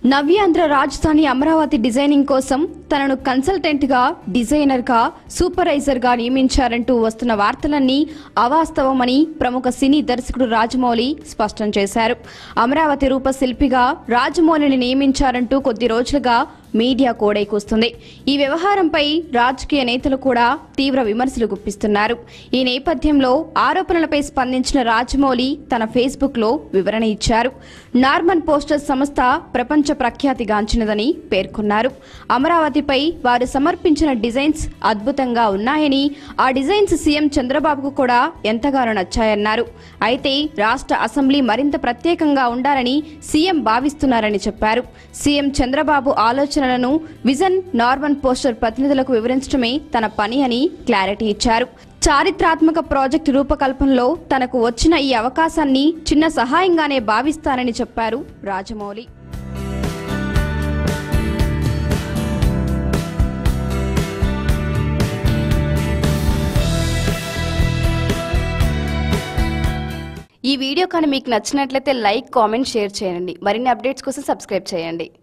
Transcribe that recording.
నవ్యాంధ్ర రాజధాని అమరావతి డిజైనింగ్ కోసం తనను కన్సల్టెంట్ గా డిజైనర్ గా సూపర్వైజర్ గా నియమించారంటూ వస్తున్న వార్తలన్నీ అవాస్తవమని ప్రముఖ సినీ దర్శకుడు రాజమౌళి స్పష్టం చేశారు అమరావతి రూపశిల్పిగా రాజమౌళిని నియమించారంటూ కొద్ది రోజులుగా మీడియా కోడై కూస్తుంది ఈ వ్యవహారంపై రాజకీయ నేతలు కూడా తీవ్ర విమర్శలు గుప్పిస్తున్నారు ఈ నేపథ్యంలో ఆరోపణలపై స్పందించిన రాజమౌళి తన ఫేస్బుక్ లో వివరణ ఇచ్చారు నార్మన్ పోస్టర్స్ సంస్థ ప్రపంచ ప్రఖ్యాతిగాంచినదని పేర్కొన్నారు అమరావతిపై వారు సమర్పించిన డిజైన్స్ అద్భుతంగా ఉన్నాయని ఆ డిజైన్స్ సీఎం చంద్రబాబుకు కూడా ఎంతగానో నచ్చాయన్నారు అయితే రాష్ట్ర అసెంబ్లీ మరింత ప్రత్యేకంగా ఉండాలని సీఎం భావిస్తున్నారని చెప్పారు సీఎం చంద్రబాబు ఆలోచనలను విజన్ నార్మన్ పోస్టర్ ప్రతినిధులకు వివరించడమే తన పని అని క్లారిటీ ఇచ్చారు చారిత్రాత్మక ప్రాజెక్టు రూపకల్పనలో తనకు వచ్చిన ఈ అవకాశాన్ని చిన్న సహాయంగానే భావిస్తానని చెప్పారు రాజమౌళి ఈ వీడియో కానీ మీకు నచ్చినట్లయితే లైక్ కామెంట్ షేర్ చేయండి మరిన్ని అప్డేట్స్ కోసం సబ్స్క్రైబ్ చేయండి